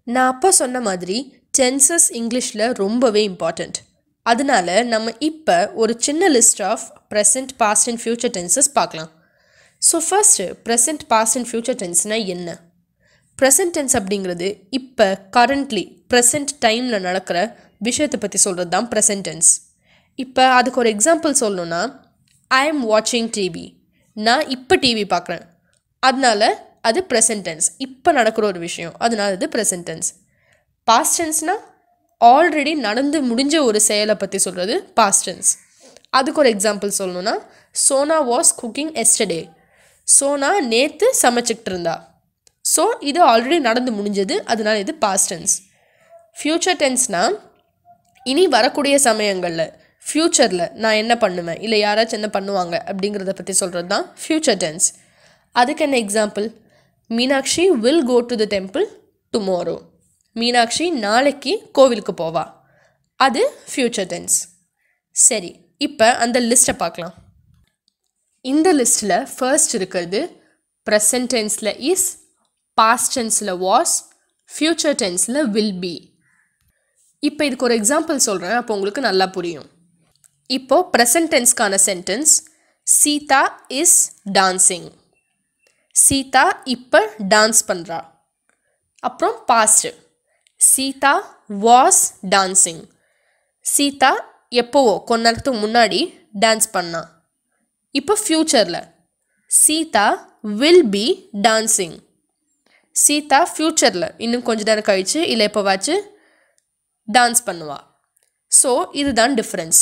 நான் அப்போ சொன்ன மாதிரி டென்சஸ் இங்கிலீஷில் ரொம்பவே இம்பார்ட்டண்ட் அதனால நம்ம இப்போ ஒரு சின்ன list of present past and future tenses பார்க்கலாம் so first present past and future டென்ஸ்னால் என்ன ப்ரெசன்ட் டென்ஸ் அப்படிங்கிறது இப்போ கரண்ட்லி ப்ரெசன்ட் டைமில் நடக்கிற விஷயத்தை பற்றி சொல்கிறது தான் ப்ரெசன்ட் டென்ஸ் இப்போ அதுக்கு ஒரு எக்ஸாம்பிள் சொல்லணுன்னா ஐ எம் வாட்சிங் டிவி நான் இப்போ டிவி பார்க்குறேன் அதனால அது ப்ரெசன்ட் டென்ஸ் இப்போ நடக்கிற ஒரு விஷயம் அதனால அது ப்ரெசன்ட் டென்ஸ் பாஸ்ட் டென்ஸ்னால் ஆல்ரெடி நடந்து முடிஞ்ச ஒரு செயலை பற்றி சொல்கிறது பாஸ்ட் டென்ஸ் அதுக்கு ஒரு எக்ஸாம்பிள் சொல்லணுன்னா Sona was cooking yesterday Sona நேற்று சமைச்சிக்கிட்டு இருந்தா ஸோ இது ஆல்ரெடி நடந்து முடிஞ்சது அதனால இது பாஸ்ட் டென்ஸ் ஃப்யூச்சர் டென்ஸ்னால் இனி வரக்கூடிய சமயங்களில் ஃப்யூச்சரில் நான் என்ன பண்ணுவேன் இல்லை யாராச்சும் என்ன பண்ணுவாங்க அப்படிங்கிறத பற்றி சொல்கிறது தான் ஃப்யூச்சர் டென்ஸ் அதுக்கு என்ன example Meenakshi will go to the temple tomorrow Meenakshi நாளைக்கு கோவிலுக்கு போவா அது ஃப்யூச்சர் டென்ஸ் சரி இப்போ அந்த லிஸ்ட்டை பார்க்கலாம் இந்த லிஸ்ட்டில் ஃபர்ஸ்ட் இருக்கிறது ப்ரெசன்ட் டென்ஸில் இஸ் பாஸ்ட் டென்ஸில் வாஸ் ஃப்யூச்சர் டென்ஸில் வில் பி இப்போ இதுக்கு ஒரு எக்ஸாம்பிள் சொல்கிறேன் அப்போ உங்களுக்கு நல்லா புரியும் இப்போ ப்ரெசன்ட் டென்ஸ்க்கான sentence Sita is dancing Sita இப்போ டான்ஸ் பண்ணுறா அப்புறம் past Sita was dancing Sita எப்போவோ கொஞ்ச நேரத்துக்கு முன்னாடி டான்ஸ் பண்ணா இப்போ ஃப்யூச்சரில் Sita will be dancing Sita ஃப்யூச்சரில் இன்னும் கொஞ்ச நேரம் கழித்து இல்லை எப்போவாச்சும் டான்ஸ் பண்ணுவா ஸோ இதுதான் டிஃப்ரென்ஸ்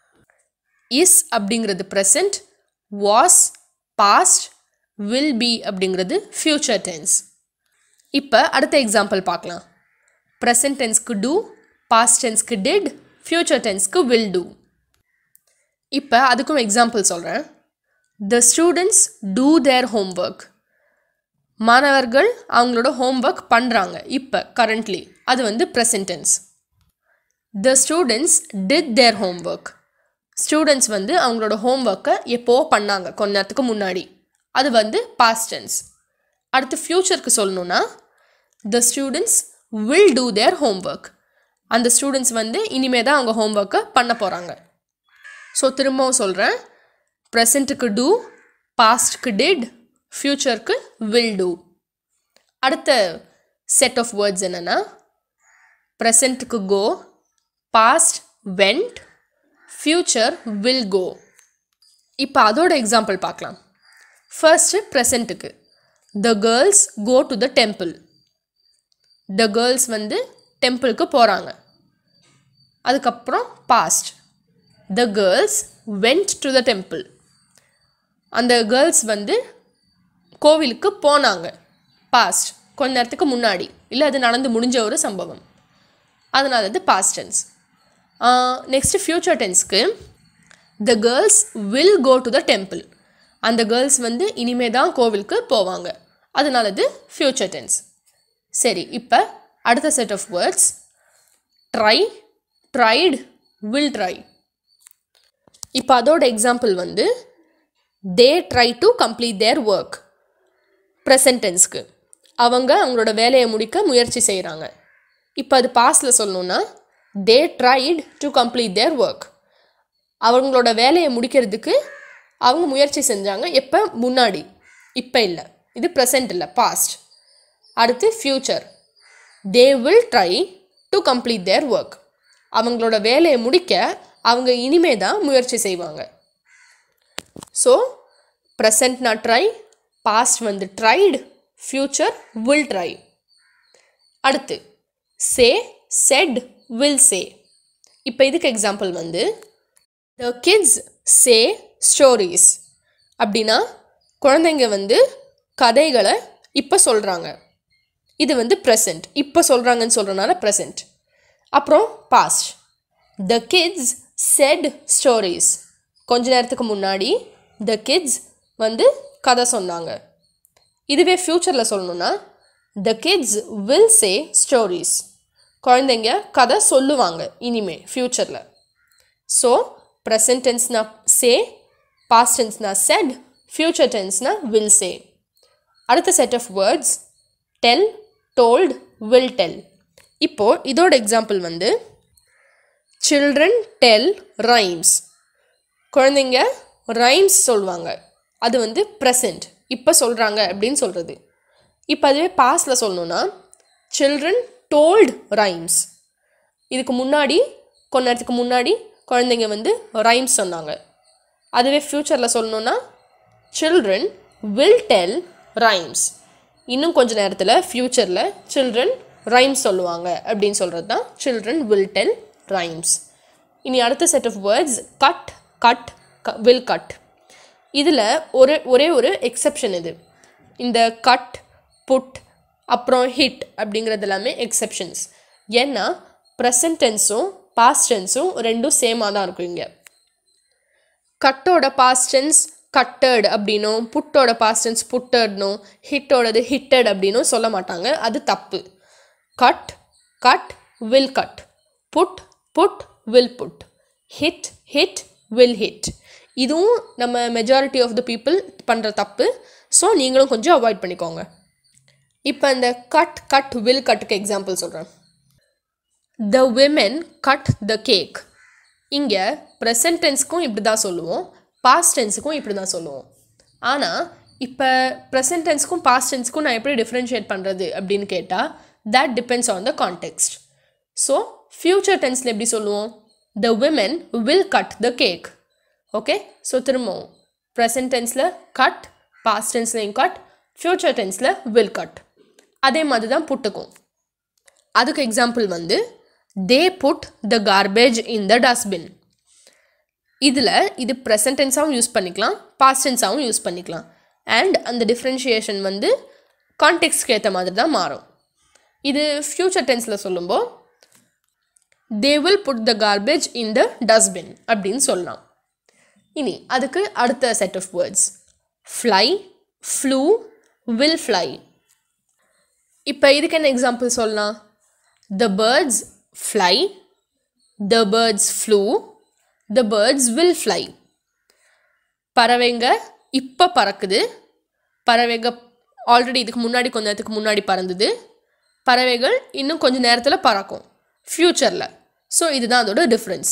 இஸ் அப்படிங்கிறது present was past will be அப்படிங்கிறது ஃப்யூச்சர் டென்ஸ் இப்போ அடுத்த எக்ஸாம்பிள் பார்க்கலாம் ப்ரெசன்ட் டென்ஸ்க்கு டூ பாஸ்ட் டென்ஸ்க்கு டிட் ஃப்யூச்சர் டென்ஸ்க்கு வில் டூ இப்போ அதுக்கும் எக்ஸாம்பிள் சொல்கிறேன் the students do their homework மாணவர்கள் அவங்களோட ஹோம்ஒர்க் பண்ணுறாங்க இப்போ கரண்ட்லி அது வந்து present tense the students did their homework students வந்து அவங்களோட ஹோம்ஒர்க்கை எப்போ பண்ணாங்க கொஞ்ச நேரத்துக்கு முன்னாடி அது வந்து பாஸ்ட் டென்ஸ் அடுத்து ஃப்யூச்சருக்கு சொல்லணுன்னா the students will do their homework அந்த ஸ்டூடெண்ட்ஸ் வந்து இனிமே தான் அவங்க ஹோம்ஒர்க்கை பண்ண போகிறாங்க ஸோ திரும்பவும் சொல்கிறேன் ப்ரெசண்ட்டுக்கு டூ பாஸ்ட்க்கு டிட் ஃப்யூச்சருக்கு வில் டூ அடுத்த செட் ஆஃப் வேர்ட்ஸ் என்னென்னா ப்ரெசண்ட்டுக்கு go past went future will go இப்போ அதோட எக்ஸாம்பிள் பார்க்கலாம் ஃபர்ஸ்ட்டு ப்ரெசண்ட்டுக்கு the girls go to the temple the girls வந்து டெம்பிளுக்கு போகிறாங்க அதுக்கப்புறம் past the girls went to the temple அந்த கேர்ள்ஸ் வந்து கோவிலுக்கு போனாங்க பாஸ்ட் கொஞ்ச நேரத்துக்கு முன்னாடி இல்லை அது நடந்து முடிஞ்ச ஒரு சம்பவம் அதனால அது பாஸ்ட் டென்ஸ் நெக்ஸ்ட்டு ஃப்யூச்சர் டென்ஸ்க்கு the girls will go to the temple அந்த கேர்ள்ஸ் வந்து இனிமே தான் கோவிலுக்கு போவாங்க அதனால இது ஃப்யூச்சர் டென்ஸ் சரி இப்போ அடுத்த set of words try tried will try இப்போ அதோட எக்ஸாம்பிள் வந்து they try to complete their work present டென்ஸ்க்கு அவங்க அவங்களோட வேலையை முடிக்க முயற்சி செய்கிறாங்க இப்போ அது பாஸ்டில் சொல்லணுன்னா they tried to complete their work அவங்களோட வேலையை முடிக்கிறதுக்கு அவங்க முயற்சி செஞ்சாங்க எப்போ முன்னாடி இப்போ இல்லை இது ப்ரெசண்ட் இல்லை பாஸ்ட் அடுத்து future they will try to complete their work அவங்களோட வேலையை முடிக்க அவங்க இனிமே தான் முயற்சி செய்வாங்க ஸோ ப்ரெசண்ட்னா ட்ரை பாஸ்ட் வந்து ட்ரைடு ஃப்யூச்சர் வில் ட்ரை அடுத்து சே செட் வில் சே இப்போ இதுக்கு எக்ஸாம்பிள் வந்து த கிட்ஸ் சே ஸ்டோரிஸ் அப்படின்னா குழந்தைங்க வந்து கதைகளை இப்போ சொல்கிறாங்க இது வந்து ப்ரெசண்ட் இப்போ சொல்கிறாங்கன்னு சொல்கிறனால ப்ரெசண்ட் அப்புறம் past the kids said stories கொஞ்ச நேரத்துக்கு முன்னாடி த கிட்ஸ் வந்து கதை சொன்னாங்க இதுவே ஃப்யூச்சரில் சொல்லணுன்னா the kids will say stories குழந்தைங்க கதை சொல்லுவாங்க இனிமே ஃப்யூச்சரில் ஸோ ப்ரெசன்ட் டென்ஸ்னா சே பாஸ்ட் டென்ஸ்னா செட் ஃப்யூச்சர் டென்ஸ்னா வில் சே அடுத்த set of words tell told will tell இப்போ இதோட எக்ஸாம்பிள் வந்து சில்ட்ரன் டெல் ரைம்ஸ் குழந்தைங்க ரைம்ஸ் சொல்லுவாங்க அது வந்து ப்ரெசண்ட் இப்போ சொல்கிறாங்க அப்படின்னு சொல்கிறது இப்போ அதுவே பாஸ்டில் சொல்லணுன்னா சில்ட்ரன் டோல்ட் ரைம்ஸ் இதுக்கு முன்னாடி கொஞ்ச நேரத்துக்கு முன்னாடி குழந்தைங்க வந்து ரைம்ஸ் சொன்னாங்க அதுவே ஃப்யூச்சரில் சொல்லணுன்னா சில்ட்ரன் வில் டெல் ரைம்ஸ் இன்னும் கொஞ்ச நேரத்தில் ஃப்யூச்சரில் சில்ட்ரன் ரைம்ஸ் சொல்லுவாங்க அப்படின்னு சொல்கிறது தான் சில்ட்ரன் வில் டெல் ரைம்ஸ் இனி அடுத்த set of words cut cut will cut இதில் ஒரு ஒரே ஒரு எக்ஸெப்ஷன் இது இந்த கட் புட் அப்புறம் ஹிட் அப்படிங்கிறது எல்லாமே எக்ஸெப்ஷன்ஸ் ஏன்னா ப்ரெசன்ட் டென்ஸும் பாஸ்ட் டென்ஸும் ரெண்டும் சேமாக தான் இருக்கும் இங்கே கட்டோட பாஸ்ட் டென்ஸ் கட்டட் அப்படின்னும் புட்டோட பாஸ்ட் டென்ஸ் புட்டட்னும் ஹிட்டோடது ஹிட்டட் அப்படின்னும் சொல்ல மாட்டாங்க அது தப்பு cut cut will cut put put will put hit hit will hit இதுவும் நம்ம மெஜாரிட்டி ஆஃப் த பீப்புள் பண்ணுற தப்பு ஸோ நீங்களும் கொஞ்சம் அவாய்ட் பண்ணிக்கோங்க இப்போ இந்த கட் கட் வில் கட்டுக்கு எக்ஸாம்பிள் சொல்கிறேன் the women cut the cake இங்கே ப்ரெசன்ட் டென்ஸ்க்கும் இப்படி தான் சொல்லுவோம் பாஸ்ட் டென்ஸுக்கும் இப்படி தான் சொல்லுவோம் ஆனால் இப்போ ப்ரெசன்ட் டென்ஸ்க்கும் பாஸ்ட் டென்ஸ்க்கும் நான் எப்படி டிஃப்ரென்ஷியேட் பண்ணுறது அப்படின்னு கேட்டால் that depends on the context so future டென்ஸில் எப்படி சொல்லுவோம் the women will cut the cake okay so திரும்பவும் ப்ரெசன்ட் டென்ஸில் கட் பாஸ்ட் டென்ஸ்லையும் கட் ஃப்யூச்சர் டென்ஸில் வில் கட் அதே மாதிரி தான் புட்டுக்கும் அதுக்கு எக்ஸாம்பிள் வந்து they put the garbage in the dustbin இதில் இது ப்ரெசன்ட் டென்ஸாகவும் யூஸ் பண்ணிக்கலாம் பாஸ்ட் டென்ஸாகவும் யூஸ் பண்ணிக்கலாம் அண்ட் அந்த டிஃப்ரென்ஷியேஷன் வந்து கான்டெக்ட்ஸ்க்கு ஏற்ற மாதிரி தான் மாறும் இது ஃப்யூச்சர் டென்ஸில் சொல்லும்போது they will put the garbage in the dustbin அப்படின்னு சொல்லலாம் இனி அதுக்கு அடுத்த set of words fly flew will fly இப்போ இதுக்கு என்ன எக்ஸாம்பிள் சொல்லலாம் the birds fly the birds flew the birds will fly பறவைங்க இப்போ பறக்குது பறவைங்க ஆல்ரெடி இதுக்கு முன்னாடி கொஞ்ச நேரத்துக்கு முன்னாடி பறந்தது பறவைகள் இன்னும் கொஞ்ச நேரத்தில் பறக்கும் ஃப்யூச்சரில் ஸோ இதுதான் அதோட டிஃப்ரென்ஸ்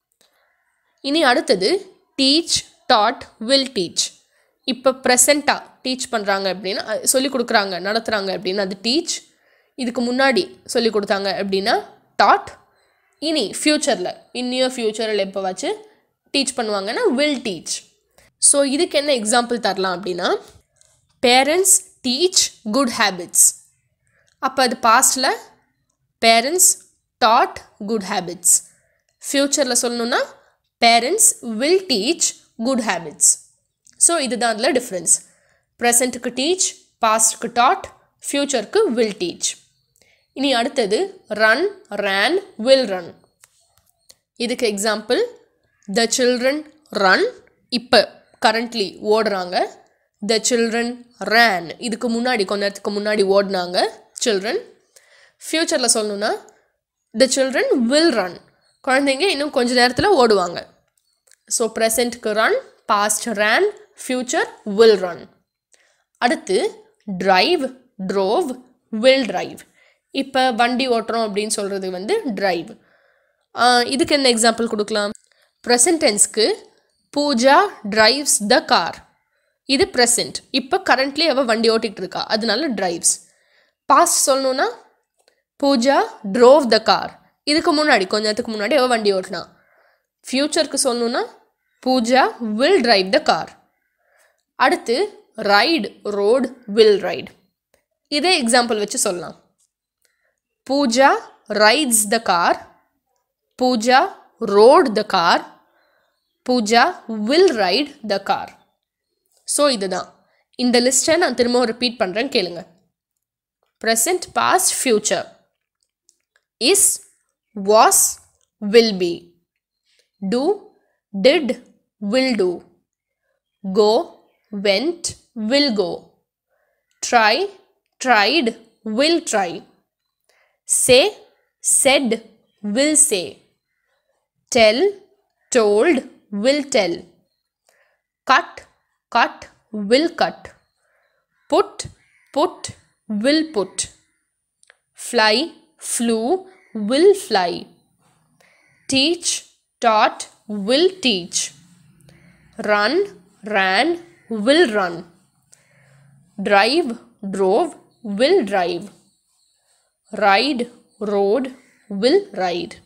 இனி அடுத்தது டீச் டாட் வில் டீச் இப்போ ப்ரெசண்ட்டாக டீச் பண்ணுறாங்க அப்படின்னா சொல்லி கொடுக்குறாங்க நடத்துகிறாங்க அப்படின்னா அது டீச் இதுக்கு முன்னாடி சொல்லி கொடுத்தாங்க அப்படின்னா டாட் இனி ஃப்யூச்சரில் இன்னியோ ஃப்யூச்சரில் எப்போ வச்சு டீச் பண்ணுவாங்கன்னா வில் டீச் ஸோ இதுக்கு என்ன எக்ஸாம்பிள் தரலாம் அப்படின்னா பேரண்ட்ஸ் டீச் குட் ஹேபிட்ஸ் அப்போ அது பாஸ்டில் பேரண்ட்ஸ் டாட் குட் ஹேபிட்ஸ் ஃப்யூச்சரில் சொல்லணுன்னா parents will teach good habits so இதுதான் அதில் டிஃப்ரென்ஸ் ப்ரெசண்ட்டுக்கு டீச் பாஸ்ட்க்கு டாட் ஃப்யூச்சருக்கு வில் டீச் இனி அடுத்தது ரன் ரேன் வில் ரன் இதுக்கு எக்ஸாம்பிள் த சில்ட்ரன் ரன் இப்போ கரண்ட்லி ஓடுறாங்க த சில்ட்ரன் ரேன் இதுக்கு முன்னாடி கொஞ்ச நேரத்துக்கு முன்னாடி ஓடினாங்க சில்ட்ரன் ஃப்யூச்சரில் சொல்லணுன்னா த சில்ட்ரன் வில் ரன் குழந்தைங்க இன்னும் கொஞ்ச நேரத்தில் ஓடுவாங்க ஸோ ப்ரெசண்ட்க்கு run past ran future will run அடுத்து டிரைவ் ட்ரோவ் வில் டிரைவ் இப்போ வண்டி ஓட்டுறோம் அப்படின்னு சொல்கிறது வந்து டிரைவ் இதுக்கு என்ன எக்ஸாம்பிள் கொடுக்கலாம் ப்ரெசன்ட் டென்ஸ்க்கு பூஜா டிரைவ்ஸ் த கார் இது ப்ரெசன்ட் இப்போ கரண்ட்லி அவள் வண்டி ஓட்டிகிட்டு இருக்கா அதனால டிரைவ்ஸ் பாஸ்ட் சொல்லணுன்னா பூஜா ட்ரோவ் த கார் இதுக்கு முன்னாடி கொஞ்ச நேரத்துக்கு முன்னாடி அவள் வண்டி ஓட்டினா ஃப்யூச்சருக்கு சொல்லணுன்னா Pooja will drive the car அடுத்து ரைடு ரோடு வில் ரைடு இதே எக்ஸாம்பிள் வச்சு சொல்லலாம் Pooja rides the car Pooja rode the car Pooja will ride the car so இதுதான் இந்த லிஸ்ட்டை நான் திரும்பவும் ரிப்பீட் பண்ணுறேன் கேளுங்க present past future is was will be do did will do go went will go try tried will try say said will say tell told will tell cut cut will cut put put will put fly flew, will fly. Teach, taught, will teach. Run, ran, will run. Drive, drove, will drive. Ride, rode, will ride.